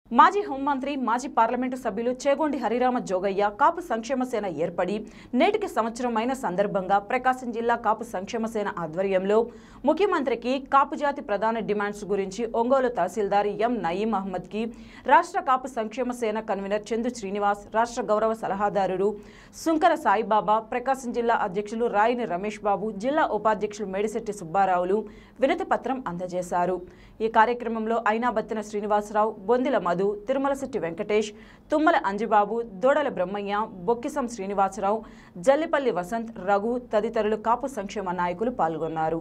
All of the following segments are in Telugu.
మాజీ హోంమంత్రి మాజీ పార్లమెంటు సభ్యులు చేగొండి హరిరామ జోగయ్య కాపు సంక్షేమ సేన ఏర్పడి నేటికి సంవత్సరమైన సందర్భంగా ప్రకాశం జిల్లా కాపు సంక్షేమ సేన ఆధ్వర్యంలో ముఖ్యమంత్రికి కాపు జాతి ప్రధాన డిమాండ్స్ గురించి ఒంగోలు తహసీల్దార్ ఎం నయీం అహ్మద్కి రాష్ట్ర కాపు సంక్షేమ సేన కన్వీనర్ చందు శ్రీనివాస్ రాష్ట్ర గౌరవ సలహాదారుడు సుంకర సాయిబాబా ప్రకాశం జిల్లా అధ్యక్షులు రాయిని రమేష్ బాబు జిల్లా ఉపాధ్యక్షులు మేడిశెట్టి సుబ్బారావులు వినతి పత్రం అందజేశారు ఈ కార్యక్రమంలో అయినాబత్తిన శ్రీనివాసరావు బొందిల మధు తిరుమలశెట్టి వెంకటేష్ తుమ్మల అంజిబాబు దోడల బ్రహ్మయ్య బొక్కిసం శ్రీనివాసరావు జల్లిపల్లి వసంత్ రఘు తదితరులు కాపు సంక్షేమ నాయకులు పాల్గొన్నారు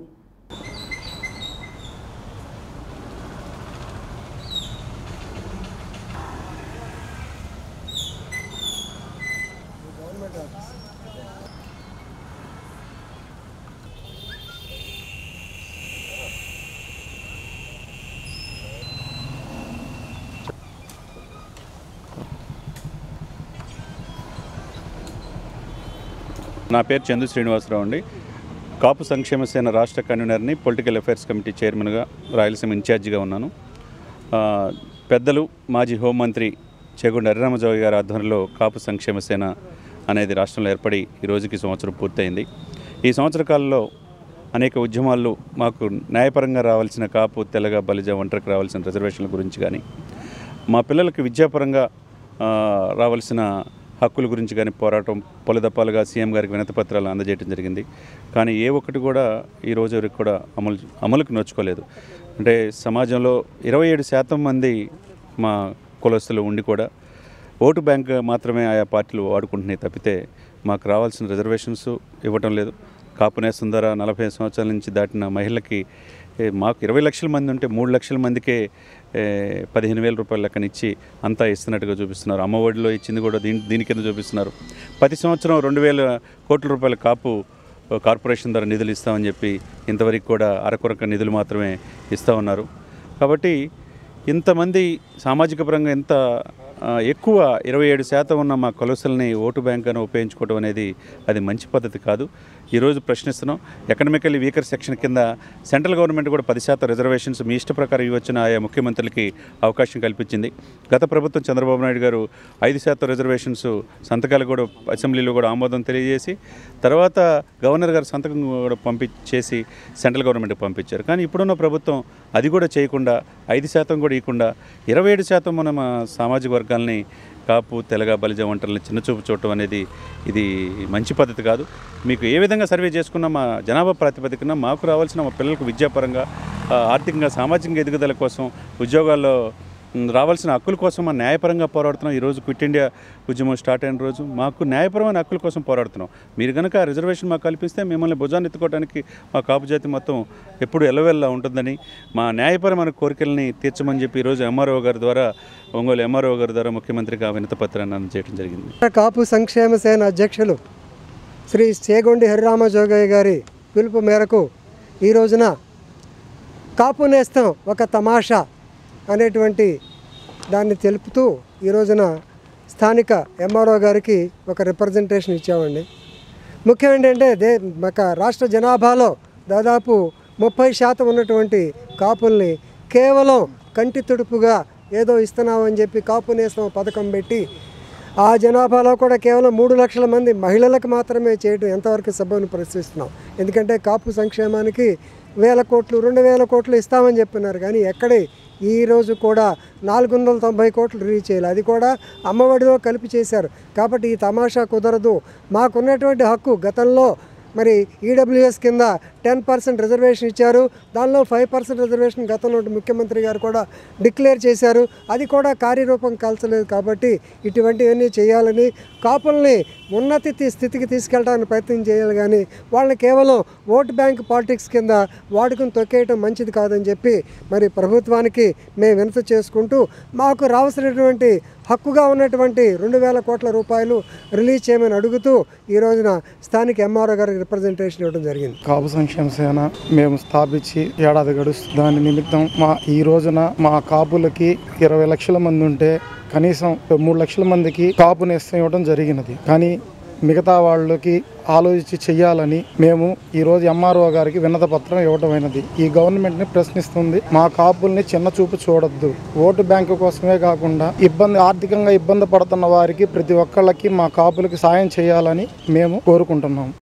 నా పేరు చందు శ్రీనివాసరావు అండి కాపు సంక్షేమ సేన రాష్ట్ర కన్వీనర్ని పొలిటికల్ అఫైర్స్ కమిటీ చైర్మన్గా రాయలసీమ ఇన్ఛార్జిగా ఉన్నాను ఆ, పెద్దలు మాజీ హోంమంత్రి చేగొండ హరిరామజావి గారి ఆధ్వర్యంలో కాపు సంక్షేమ సేన అనేది రాష్ట్రంలో ఏర్పడి ఈ రోజుకి సంవత్సరం పూర్తయింది ఈ సంవత్సర కాలంలో అనేక ఉద్యమాల్లో మాకు న్యాయపరంగా రావాల్సిన కాపు తెల్లగా బలిజ ఒంటరికి రావాల్సిన రిజర్వేషన్ల గురించి కానీ మా పిల్లలకి విద్యాపరంగా ఆ, రావాల్సిన హక్కుల గురించి కానీ పోరాటం పలుదప్పాలుగా సీఎం గారికి వినతి పత్రాలు అందజేయడం జరిగింది కానీ ఏ ఒక్కటి కూడా ఈ రోజు వరకు కూడా అమలు అమలుకి నోచుకోలేదు అంటే సమాజంలో ఇరవై ఏడు శాతం మంది మా కులస్తులు ఉండి కూడా ఓటు బ్యాంక్ మాత్రమే ఆయా పార్టీలు వాడుకుంటున్నాయి తప్పితే మాకు రావాల్సిన రిజర్వేషన్స్ ఇవ్వటం లేదు కాపునే సుందర నలభై సంవత్సరాల నుంచి దాటిన మహిళకి ఏ, మాకు ఇరవై లక్షల మంది ఉంటే మూడు లక్షల మందికే ఏ, పదిహేను వేల రూపాయల లెక్కనిచ్చి అంతా ఇస్తున్నట్టుగా చూపిస్తున్నారు అమ్మఒడిలో ఇచ్చింది కూడా దీని దీని కింద చూపిస్తున్నారు ప్రతి సంవత్సరం రెండు వేల కోట్ల రూపాయల కాపు కార్పొరేషన్ ద్వారా నిధులు ఇస్తామని చెప్పి ఇంతవరకు కూడా అరకొరక నిధులు మాత్రమే ఇస్తూ ఉన్నారు కాబట్టి ఇంతమంది సామాజిక పరంగా ఎంత ఆ, ఎక్కువ ఇరవై ఏడు శాతం ఉన్న మా కొలసల్ని ఓటు బ్యాంక్ అని ఉపయోగించుకోవడం అనేది అది మంచి పద్ధతి కాదు ఈరోజు ప్రశ్నిస్తున్నాం ఎకనామికల్లీ వీకర్ సెక్షన్ కింద సెంట్రల్ గవర్నమెంట్ కూడా పది శాతం రిజర్వేషన్స్ మీ ఇష్ట ప్రకారం ఇవ్వచ్చిన ఆయా ముఖ్యమంత్రులకి అవకాశం కల్పించింది గత ప్రభుత్వం చంద్రబాబు నాయుడు గారు ఐదు శాతం రిజర్వేషన్స్ సంతకాలు కూడా అసెంబ్లీలో కూడా ఆమోదం తెలియజేసి తర్వాత గవర్నర్ గారు సంతకం కూడా పంపించేసి సెంట్రల్ గవర్నమెంట్కి పంపించారు కానీ ఇప్పుడున్న ప్రభుత్వం అది కూడా చేయకుండా ఐదు శాతం కూడా ఇవ్వకుండా ఇరవై ఏడు శాతం మన మా సామాజిక వర్గాల్ని కాపు తెలగ బలిజ వంటల్ని చిన్నచూపు చూడటం అనేది ఇది మంచి పద్ధతి కాదు మీకు ఏ విధంగా సర్వే చేసుకున్నా మా జనాభా ప్రాతిపదికన మాకు రావాల్సిన మా పిల్లలకు విద్యాపరంగా ఆ, ఆర్థికంగా సామాజిక ఎదుగుదల కోసం ఉద్యోగాల్లో ఉమ్, రావాల్సిన హక్కుల కోసం మనం న్యాయపరంగా పోరాడుతున్నాం ఈరోజు క్విట్ ఇండియా ఉద్యమం స్టార్ట్ అయిన రోజు మాకు న్యాయపరమైన హక్కుల కోసం పోరాడుతున్నాం మీరు కనుక ఆ రిజర్వేషన్ మాకు కల్పిస్తే మిమ్మల్ని భుజాన్ని ఎత్తుకోవడానికి మా కాపు జాతి మొత్తం ఎప్పుడు ఎల్లవెల్లా ఉంటుందని మా న్యాయపరమైన కోరికల్ని తీర్చమని చెప్పి ఈరోజు ఎంఆర్ఓ గారి ద్వారా ఒంగోలు ఎంఆర్ఓ గారి ద్వారా ముఖ్యమంత్రికి ఆ వినతి పత్రాన్ని అందజేయడం జరిగింది కాపు సంక్షేమ సేన అధ్యక్షులు శ్రీ చేగొండి హరిరామ జోగయ్య గారి పిలుపు మేరకు ఈ రోజున కాపు నేస్తం ఒక తమాషా అనేటువంటి దాన్ని తెలుపుతూ ఈ రోజున స్థానిక ఎంఆర్ఓ గారికి ఒక రిప్రజెంటేషన్ ఇచ్చామండి ముఖ్యం ఏంటంటే దే ఒక రాష్ట్ర జనాభాలో దాదాపు ముప్పై శాతం ఉన్నటువంటి కాపుల్ని కేవలం కంటి తుడుపుగా ఏదో ఇస్తున్నామని చెప్పి కాపు నేస్తం పథకం పెట్టి ఆ జనాభాలో కూడా కేవలం మూడు లక్షల మంది మహిళలకు మాత్రమే చేయడం ఎంతవరకు సభను ప్రశ్నిస్తున్నాం ఎందుకంటే కాపు సంక్షేమానికి వేల కోట్లు రెండు వేల కోట్లు ఇస్తామని చెప్పినారు కానీ ఎక్కడే ఈ రోజు కూడా నాలుగు వందల తొంభై కోట్లు రిలీజ్ చేయాలి అది కూడా అమ్మఒడిలో కలిపి చేశారు కాబట్టి ఈ తమాషా కుదరదు మాకున్నటువంటి హక్కు గతంలో మరి ఈడబ్ల్యూఎస్ కింద టెన్ పర్సెంట్ రిజర్వేషన్ ఇచ్చారు దానిలో ఫైవ్ పర్సెంట్ రిజర్వేషన్ గతంలో ముఖ్యమంత్రి గారు కూడా డిక్లేర్ చేశారు అది కూడా కార్యరూపం కలచలేదు కాబట్టి ఇటువంటివన్నీ చేయాలని కాపుల్ని ఉన్నతి తీ- స్థితికి తీసుకెళ్ళడానికి ప్రయత్నం చేయాలి కానీ వాళ్ళని కేవలం ఓట్ బ్యాంక్ పాలిటిక్స్ కింద వాడుకుని తొక్కేయటం మంచిది కాదని చెప్పి మరి ప్రభుత్వానికి మేము వినతి చేసుకుంటూ మాకు రావాల్సినటువంటి హక్కుగా ఉన్నటువంటి రెండు వేల కోట్ల రూపాయలు రిలీజ్ చేయమని అడుగుతూ ఈ రోజున స్థానిక ఎంఆర్ఓ గారికి రిప్రజెంటేషన్ ఇవ్వడం జరిగింది కాపు సంక్షేమ సేన మేము స్థాపించి ఏడాది గడుస్తుంది దాని నిమిత్తం మా ఈ రోజున మా కాపులకి ఇరవై లక్షల మంది ఉంటే కనీసం మూడు లక్షల మందికి కాపు నేస్తం ఇవ్వడం జరిగినది కానీ మిగతా వాళ్ళకి ఆలోచించి చెయ్యాలని మేము ఈరోజు ఎంఆర్ఓ గారికి విన్నత పత్రం ఇవ్వటమైనది ఈ గవర్నమెంట్ని ప్రశ్నిస్తుంది మా కాపుల్ని చిన్న చూపు చూడొద్దు ఓటు బ్యాంకు కోసమే కాకుండా ఇబ్బంది ఆర్థికంగా ఇబ్బంది పడుతున్న వారికి ప్రతి ఒక్కళ్ళకి మా కాపులకి సాయం చేయాలని మేము కోరుకుంటున్నాం